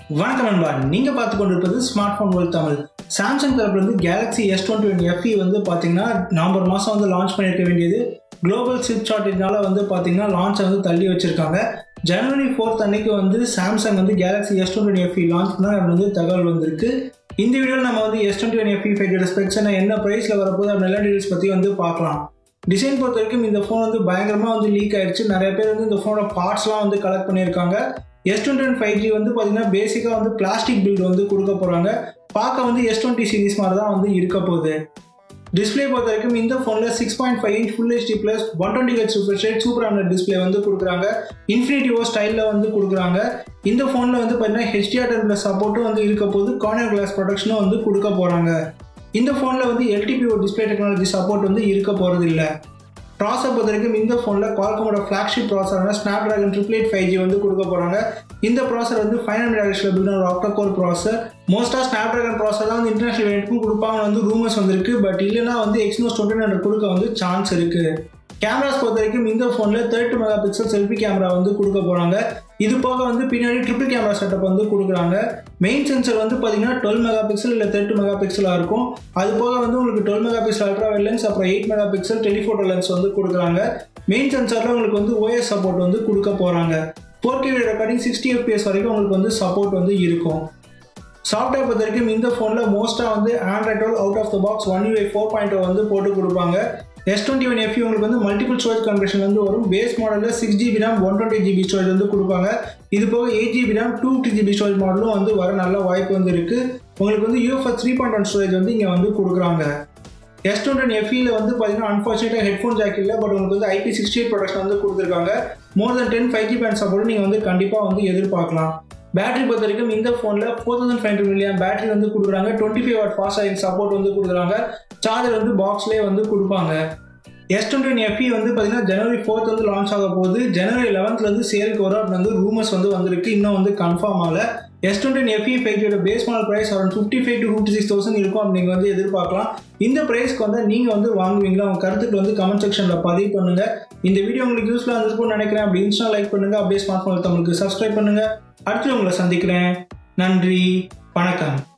வணக்கம் நண்பா நீங்கள் பார்த்து கொண்டிருப்பது smartphone world Tamil Samsung தரப்புல இருந்து Galaxy S twenty one FE வந்து பார்த்தீங்கன்னா நவம்பர் மாதம் வந்து லான்ச் பண்ணியிருக்க வேண்டியது குளோபல் சிப் ஷார்ட்டேஜ்னால வந்து பார்த்தீங்கன்னா லான்ச்சை வந்து தள்ளி வச்சிருக்காங்க ஜனவரி ஃபோர்த் அன்னைக்கு வந்து சாம்சங் வந்து Galaxy S twenty one FE launch பண்ணால் வந்து தகவல் வந்திருக்கு இந்த வீடியோவில் நம்ம வந்து எஸ் டுவெண்ட்டி ஒன் எஃப்இ ஃபைவோட ஸ்பெக்ஸ் என்ன ப்ரைஸில் வரப்போகுது அந்த எல்லா டீடைல்ஸ் பற்றி வந்து பார்க்கலாம் டிசைன் பொறுத்த வரைக்கும் இந்த ஃபோன் வந்து பயங்கரமாக வந்து லீக் ஆயிடுச்சு நிறைய பேர் வந்து இந்த ஃபோனோட பார்ட்ஸ்லாம் வந்து கலெக்ட் பண்ணியிருக்காங்க S twenty one five G வந்து பார்த்தீங்கன்னா பேசிக்காக வந்து பிளாஸ்டிக் பில்டு வந்து கொடுக்க போகிறாங்க பார்க்க வந்து எஸ் டுவெண்ட்டி சீரிஸ் மாதிரி தான் வந்து இருக்க போகுது டிஸ்பிளே பொறுத்த வரைக்கும் இந்த ஃபோனில் six point five inch full HD plus one twenty H super straight super AMOLED display வந்து கொடுக்குறாங்க இன்ஃபினிட்டி ஓ ஸ்டைலில் வந்து கொடுக்குறாங்க இந்த ஃபோனில் வந்து பார்த்தீங்கன்னா ஹெச்டிஆர் டென் ப்ளஸ் சப்போர்ட்டும் வந்து இருக்க போது கார்னர் கிளாஸ் ப்ரொடக்ஷனும் வந்து கொடுக்க போகிறாங்க இந்த ஃபோனில் வந்து எல்டிபிஓ டிஸ்பிளே டெக்னாலஜி சப்போர்ட் வந்து இருக்க போகிறது இல்லை ப்ராசர் பொறுத்த வரைக்கும் இந்த ஃபோனில் குவால்கமோட ஃப்ளாக்ஷிப் ப்ராசரான Snapdragon triple eight five G வந்து கொடுக்க போகிறாங்க இந்த ப்ராசர் வந்து ஃபைவ் ஹண்ட்ரட் ஆக்ஷில் பில்ட் ஒரு ஆக்டா கோர் ப்ராசர் மோஸ்ட்டாக ஸ்னாப் ட்ராகன் ப்ராசர் தான் வந்து இன்டர்நேஷனல் வேரியண்ட்டுக்கும் கொடுப்பாங்க வந்து ரூமர்ஸ் வந்திருக்கு பட் இல்லைனா வந்து எக்ஸ்னோஸ் டுவெண்ட்டி ஹண்ட்ரட் கொடுக்க வந்து சான்ஸ் இருக்குது கேமராஸ் பொறுத்த வரைக்கும் இந்த ஃபோனில் thirty megapixel selfie camera வந்து கொடுக்க போகிறாங்க இது போக வந்து பின்னாடி ட்ரிபிள் கேமரா செட்டப் வந்து கொடுக்குறாங்க மெயின் சென்சர் வந்து பார்த்தீங்கன்னா டுவெல் மெகா பிக்சல் இல்லை தேர்ட்டி மெகா பிக்சலாக இருக்கும் அது போக வந்து உங்களுக்கு twelve megapixel ultra lens அப்புறம் eight megapixel telephoto lens வந்து கொடுக்குறாங்க மெயின் சென்சரில் உங்களுக்கு வந்து ஓஎஸ் சப்போர்ட் வந்து கொடுக்க போகிறாங்க four K recording sixty FPS வரைக்கும் உங்களுக்கு வந்து சப்போர்ட் வந்து இருக்கும் சாஃப்ட்வேர் பொறுத்த வரைக்கும் இந்த ஃபோனில் மோஸ்ட்டாக வந்து Android twelve out of the box One UI four point வந்து போட்டு கொடுப்பாங்க எஸ் டுவெண்ட்டி ஒன் எஃப்இ உங்களுக்கு வந்து மல்டிபிள் ஸ்டோரேஜ் கன்வர்ஷன் வந்து வரும் பேஸ் மாடலில் six GB RAM one twenty GB storage வந்து கொடுப்பாங்க இது போக eight GB RAM two fifty GB storage மாடலும் வந்து வர நல்ல வாய்ப்பு வந்து இருக்குது உங்களுக்கு வந்து UFS three point one storage வந்து இங்கே வந்து கொடுக்குறாங்க எஸ் டுவெண்ட்டி எஃப்இல வந்து பார்த்தீங்கன்னா அன்ஃபார்ச்சுனேட்டாக ஹெட்ஃபோன் ஜாக் இல்லை பட் உங்களுக்கு வந்து ஐபி சிக்ஸ்டி எயிட் ப்ரொடக்ஷன் வந்து கொடுத்துருக்காங்க more than ten five G band support நீங்கள் வந்து கண்டிப்பாக வந்து எதிர்பார்க்கலாம் பேட்டரி பொறுத்த வரைக்கும் இந்த ஃபோனில் four thousand five hundred milliamp battery வந்து கொடுக்குறாங்க twenty five watt fast charging support வந்து கொடுக்குறாங்க சார்ஜர் வந்து பாக்ஸ்லேயே வந்து கொடுப்பாங்க எஸ் டுவெண்ட்டி ஒன் எஃப்இ வந்து பார்த்தீங்கன்னா ஜனவரி ஃபோர்த் வந்து லான்ச் ஆக போகுது ஜனவரி லெவன்த்லேருந்து சேலுக்கு வரும் அப்படின்னு வந்து ரூமர்ஸ் வந்து வந்திருக்கு இன்னும் வந்து கன்ஃபார்ம் ஆகல எஸ் டுவெண்ட்டி ஒன் எஃப்இ ஃபைவோட base model price around fifty five to fifty six thousand இருக்கும் அப்படின்னு நீங்கள் வந்து எதிர்பார்க்கலாம் இந்த ப்ரைஸ்க்கு வந்து நீங்கள் வந்து வாங்குவீங்களா உங்கள் கருத்துக்கள் வந்து கமெண்ட் செக்ஷனில் பதிவு பண்ணுங்கள் இந்த வீடியோ உங்களுக்கு யூஸ்ஃபுல்லாக இருந்திருக்கும்னு நினைக்கிறேன் அப்படி இன்ஸ்டா லைக் பண்ணுங்கள் அப்படியே ஸ்மார்ட் ஃபோன் தமிழுக்கு சப்ஸ்கிரைப் பண்ணுங்கள் அடுத்து உங்களை சந்திக்கிறேன் நன்றி வணக்கம்